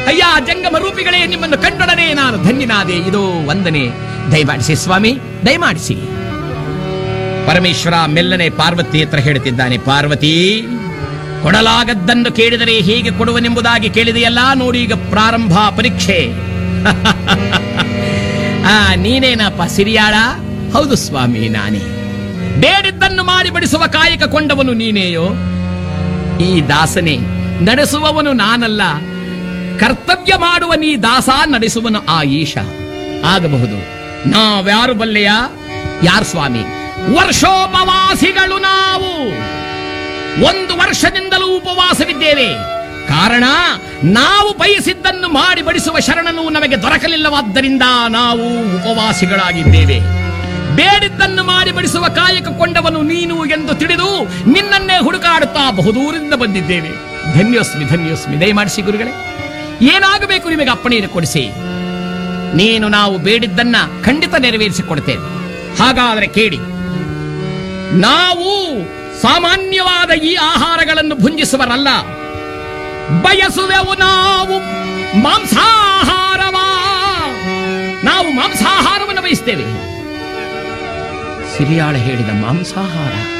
ಅಯ್ಯ ಜಂಗಮ ರೂಪಿಗಳೇ ನಿಮ್ಮನ್ನು ಕಂಡೊಡನೆ ನಾನು ಧನ್ಯನಾದೆ ಇದು ವಂದನೆ ದಯಮಾಡಿಸಿ ಸ್ವಾಮಿ ದಯಮಾಡಿಸಿ ಪರಮೇಶ್ವರ ಮೆಲ್ಲನೆ ಪಾರ್ವತಿ ಹತ್ರ ಹೇಳುತ್ತಿದ್ದಾನೆ ಪಾರ್ವತಿ ಕೊಡಲಾಗದ್ದನ್ನು ಕೇಳಿದರೆ ಹೇಗೆ ಕೊಡುವನೆಂಬುದಾಗಿ ಕೇಳಿದೆಯಲ್ಲ ನೋಡಿ ಈಗ ಪ್ರಾರಂಭ ಪರೀಕ್ಷೆ ಆ ನೀನೇನಪ್ಪ ಸಿರಿಯಾಳ ಹೌದು ಸ್ವಾಮಿ ನಾನೇ ಬೇಡಿದ್ದನ್ನು ಮಾಡಿ ಬಡಿಸುವ ಕಾಯಕ ಕೊಂಡವನು ನೀನೇಯೋ ಈ ದಾಸನೇ ನಡೆಸುವವನು ನಾನಲ್ಲ ಕರ್ತವ್ಯ ಮಾಡುವ ನೀ ದಾಸ ನಡೆಸುವನು ಆ ಈಶ ಆಗಬಹುದು ನಾವ್ಯಾರು ಬಲ್ಲೆಯ ಯಾರು ಸ್ವಾಮಿ ವರ್ಷೋಪವಾಸಿಗಳು ನಾವು ಒಂದು ವರ್ಷದಿಂದಲೂ ಉಪವಾಸವಿದ್ದೇವೆ ಕಾರಣ ನಾವು ಬಯಸಿದ್ದನ್ನು ಮಾಡಿ ಬಡಿಸುವ ಶರಣನು ನಮಗೆ ದೊರಕಲಿಲ್ಲವಾದ್ದರಿಂದ ನಾವು ಉಪವಾಸಿಗಳಾಗಿದ್ದೇವೆ ಬೇಡಿದ್ದನ್ನು ಮಾಡಿ ಬಡಿಸುವ ಕಾಯಕ ಕೊಂಡವನು ನೀನು ಎಂದು ತಿಳಿದು ನಿನ್ನನ್ನೇ ಹುಡುಕಾಡುತ್ತಾ ಬಹುದೂರಿಂದ ಬಂದಿದ್ದೇವೆ ಧನ್ಯೋಸ್ಮಿ ಧನ್ಯೋಸ್ಮಿ ದಯಮಾಡಿಸಿ ಗುರುಗಳೇ ಏನಾಗಬೇಕು ನಿಮಗೆ ಅಪ್ಪಣೆಯನ್ನು ಕೊಡಿಸಿ ನೀನು ನಾವು ಬೇಡಿದ್ದನ್ನ ಖಂಡಿತ ನೆರವೇರಿಸಿಕೊಡ್ತೇವೆ ಹಾಗಾದರೆ ಕೇಳಿ ನಾವು ಸಾಮಾನ್ಯವಾದ ಈ ಆಹಾರಗಳನ್ನು ಭುಂಜಿಸುವರಲ್ಲ ಬಯಸುವೆವು ನಾವು ಮಾಂಸಾಹಾರವಾ ನಾವು ಮಾಂಸಾಹಾರವನ್ನು ಬಯಸ್ತೇವೆ ಸಿರಿಯಾಳ ಹೇಳಿದ ಮಾಂಸಾಹಾರ